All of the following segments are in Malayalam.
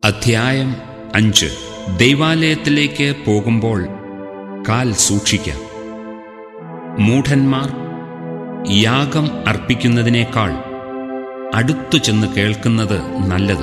അധ്യായം അഞ്ച് ദൈവാലയത്തിലേക്ക് പോകുമ്പോൾ കാൽ സൂക്ഷിക്കാം മൂഢന്മാർ യാഗം അർപ്പിക്കുന്നതിനേക്കാൾ അടുത്തു ചെന്ന് കേൾക്കുന്നത് നല്ലത്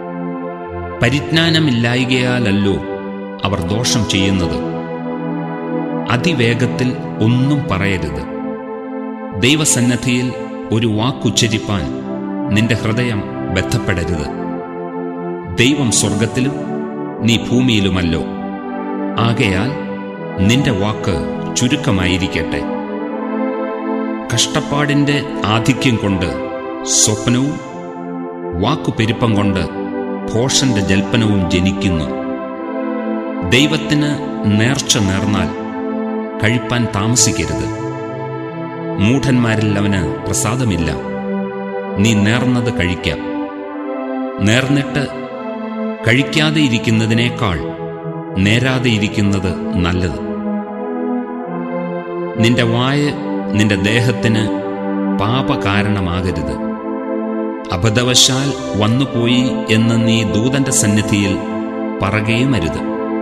പരിജ്ഞാനമില്ലായികയാലല്ലോ അവർ ദോഷം ചെയ്യുന്നത് അതിവേഗത്തിൽ ഒന്നും പറയരുത് ദൈവസന്നദ്ധിയിൽ ഒരു വാക്കുച്ചരിപ്പാൻ നിന്റെ ഹൃദയം ബന്ധപ്പെടരുത് ദൈവം സ്വർഗത്തിലും നീ ഭൂമിയിലുമല്ലോ ആകയാൽ നിന്റെ വാക്ക് ചുരുക്കമായിരിക്കട്ടെ കഷ്ടപ്പാടിന്റെ ആധിക്യം കൊണ്ട് സ്വപ്നവും വാക്കുപെരുപ്പം കൊണ്ട് ഭോഷന്റെ ജൽപ്പനവും ജനിക്കുന്നു ദൈവത്തിന് നേർച്ച നേർന്നാൽ കഴിപ്പാൻ താമസിക്കരുത് മൂഢന്മാരിൽ അവന് പ്രസാദമില്ല നീ നേർന്നത് കഴിക്കാം നേർന്നിട്ട് കഴിക്കാതെ ഇരിക്കുന്നതിനേക്കാൾ നേരാതെ ഇരിക്കുന്നത് നല്ലത് നിന്റെ വായ നിന്റെ ദേഹത്തിന് പാപകാരണമാകരുത് അബദ്ധവശാൽ വന്നുപോയി എന്ന് നീ ദൂതന്റെ സന്നിധിയിൽ പറകയും അരുത്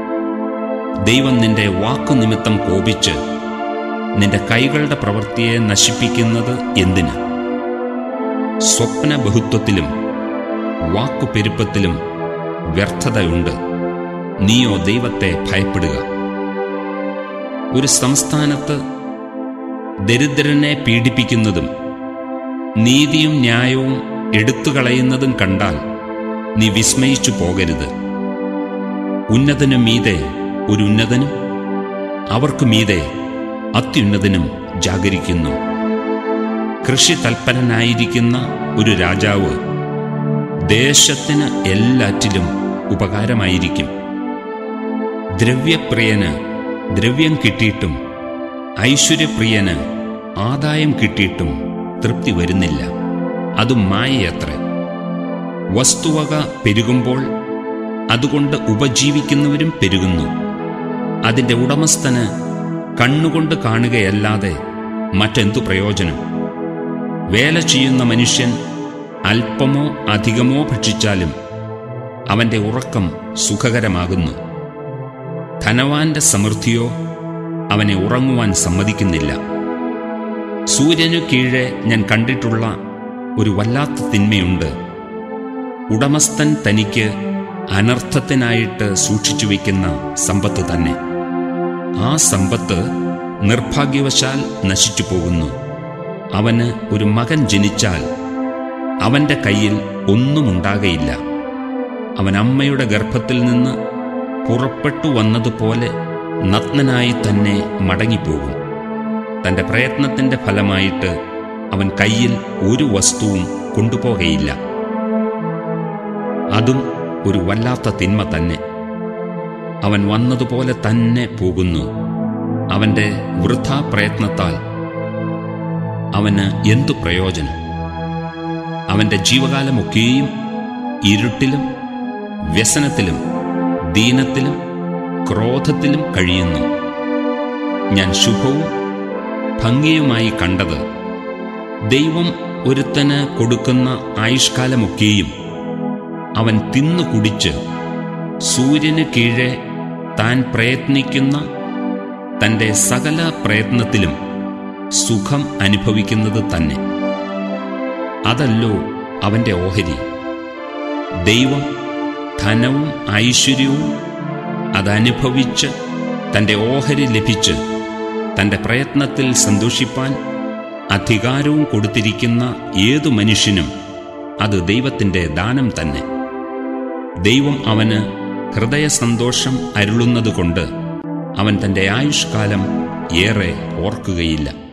ദൈവം നിന്റെ വാക്കുനിമിത്തം കോപിച്ച് നിന്റെ കൈകളുടെ പ്രവൃത്തിയെ നശിപ്പിക്കുന്നത് എന്തിന് സ്വപ്ന ബഹുത്വത്തിലും വാക്കുപെരുപ്പത്തിലും വ്യർത്ഥതയുണ്ട് നീയോ ദൈവത്തെ ഭയപ്പെടുക ഒരു സംസ്ഥാനത്ത് ദരിദ്രനെ പീഡിപ്പിക്കുന്നതും നീതിയും ന്യായവും എടുത്തുകളയുന്നതും കണ്ടാൽ നീ വിസ്മയിച്ചു പോകരുത് ഉന്നതനു മീതെ ഒരു ഉന്നതനും അവർക്കു മീതെ അത്യുന്നതനും ജാഗരിക്കുന്നു കൃഷി തൽപരനായിരിക്കുന്ന ഒരു രാജാവ് ദേശത്തിന് എല്ലാറ്റിലും ഉപകാരമായിരിക്കും ദ്രവ്യപ്രിയന് ദ്രവ്യം കിട്ടിയിട്ടും ഐശ്വര്യപ്രിയന് ആദായം കിട്ടിയിട്ടും തൃപ്തി വരുന്നില്ല അതും മായയത്രേ വസ്തുവക പെരുകുമ്പോൾ അതുകൊണ്ട് ഉപജീവിക്കുന്നവരും പെരുകുന്നു അതിൻ്റെ ഉടമസ്ഥന് കണ്ണുകൊണ്ട് കാണുകയല്ലാതെ മറ്റെന്തു പ്രയോജനം വേല ചെയ്യുന്ന മനുഷ്യൻ അല്പമോ അധികമോ ഭക്ഷിച്ചാലും അവന്റെ ഉറക്കം സുഖകരമാകുന്നു ധനവാന്റെ സമൃദ്ധിയോ അവനെ ഉറങ്ങുവാൻ സമ്മതിക്കുന്നില്ല സൂര്യനു കീഴെ ഞാൻ കണ്ടിട്ടുള്ള ഒരു വല്ലാത്ത തിന്മയുണ്ട് ഉടമസ്ഥൻ തനിക്ക് അനർത്ഥത്തിനായിട്ട് സൂക്ഷിച്ചു വയ്ക്കുന്ന സമ്പത്ത് തന്നെ ആ സമ്പത്ത് നിർഭാഗ്യവശാൽ നശിച്ചു പോകുന്നു അവന് ഒരു മകൻ ജനിച്ചാൽ അവന്റെ കയ്യിൽ ഒന്നുമുണ്ടാകയില്ല അവൻ അമ്മയുടെ ഗർഭത്തിൽ നിന്ന് പുറപ്പെട്ടു വന്നതുപോലെ നഗ്നനായി തന്നെ മടങ്ങിപ്പോകും തന്റെ പ്രയത്നത്തിന്റെ ഫലമായിട്ട് അവൻ കയ്യിൽ ഒരു വസ്തുവും കൊണ്ടുപോകയില്ല അതും ഒരു വല്ലാത്ത തിന്മ തന്നെ അവൻ വന്നതുപോലെ തന്നെ പോകുന്നു അവന്റെ വൃഥാ പ്രയത്നത്താൽ അവന് എന്തു പ്രയോജനം അവന്റെ ജീവകാലമൊക്കെയും ഇരുട്ടിലും വ്യസനത്തിലും ദീനത്തിലും ക്രോധത്തിലും കഴിയുന്നു ഞാൻ ശുഭവും ഭംഗിയുമായി കണ്ടത് ദൈവം ഒരുത്തന് കൊടുക്കുന്ന ആയുഷ്കാലമൊക്കെയും അവൻ തിന്നു കുടിച്ച് സൂര്യന് കീഴെ താൻ പ്രയത്നിക്കുന്ന തൻ്റെ സകല പ്രയത്നത്തിലും സുഖം അനുഭവിക്കുന്നത് തന്നെ അതല്ലോ അവൻ്റെ ഓഹരി ദൈവം ധനവും ഐശ്വര്യവും അതനുഭവിച്ച് തൻ്റെ ഓഹരി ലഭിച്ച് തൻ്റെ പ്രയത്നത്തിൽ സന്തോഷിപ്പാൻ അധികാരവും കൊടുത്തിരിക്കുന്ന ഏതു മനുഷ്യനും അത് ദൈവത്തിൻ്റെ ദാനം തന്നെ ദൈവം അവന് ഹൃദയസന്തോഷം അരുളുന്നതുകൊണ്ട് അവൻ തൻ്റെ ആയുഷ്കാലം ഏറെ ഓർക്കുകയില്ല